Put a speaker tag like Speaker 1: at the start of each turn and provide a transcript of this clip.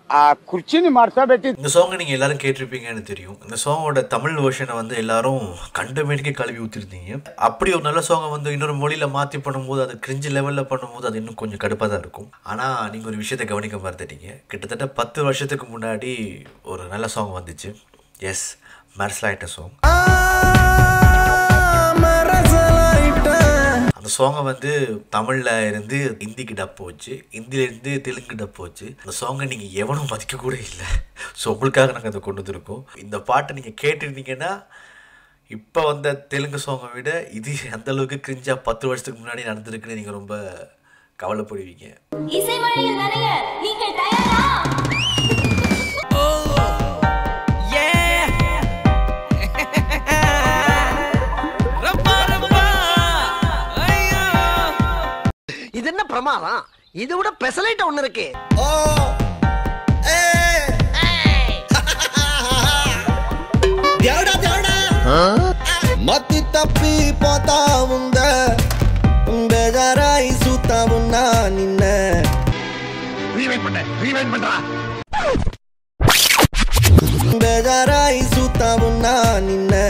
Speaker 1: ಆ ಕುರ್ಚಿನಿ ಮಾಡ್ಸಬೇಕಿತ್ತು
Speaker 2: இந்த சாங்கை நீங்கள் எல்லாரும் கேட்டிருப்பீங்கன்னு தெரியும் இந்த சாங்கோட தமிழ் வெர்ஷனை வந்து எல்லாரும் கண்டமேடிக்கே கழுவி ஊற்றிருந்தீங்க அப்படி ஒரு நல்ல சாங்கை வந்து இன்னொரு மொழியில் மாற்றி பண்ணும்போது அது கிரிஞ்சு லெவலில் பண்ணும்போது அது இன்னும் கொஞ்சம் கடுப்பாக தான் இருக்கும் ஆனால் நீங்கள் ஒரு விஷயத்தை கவனிக்க மறந்துட்டீங்க கிட்டத்தட்ட பத்து வருஷத்துக்கு முன்னாடி ஒரு நல்ல சாங் வந்துச்சு எஸ் மரசலாயிட்ட சாங் அந்த சாங்கை வந்து தமிழில் இருந்து ஹிந்திக்கு டப் போச்சு ஹிந்திலேருந்து தெலுங்கு டப் போச்சு அந்த சாங்கை நீங்கள் எவனும் மதிக்க கூட இல்லை ஸோ உங்களுக்காக நாங்கள் அதை கொண்டு வந்திருக்கோம் இந்த பாட்டை நீங்கள் கேட்டிருந்தீங்கன்னா இப்போ வந்த தெலுங்கு சாங்கை விட இது அந்த அளவுக்கு கிரிஞ்சா பத்து வருஷத்துக்கு முன்னாடி நடந்திருக்குன்னு நீங்கள் ரொம்ப கவலைப்படுவீங்க
Speaker 3: இசை மழையில் நனைய நீங்கள் தயாரா
Speaker 4: இது என்ன பிரமாதம் இது விட பெசலைட் ஒண்ணு இருக்கு
Speaker 5: మతి తప్పిపోతా ఉందా బెజారాయి సూతా ఉన్నా నిన్న బెజారాయి సూతా ఉన్నా నిన్న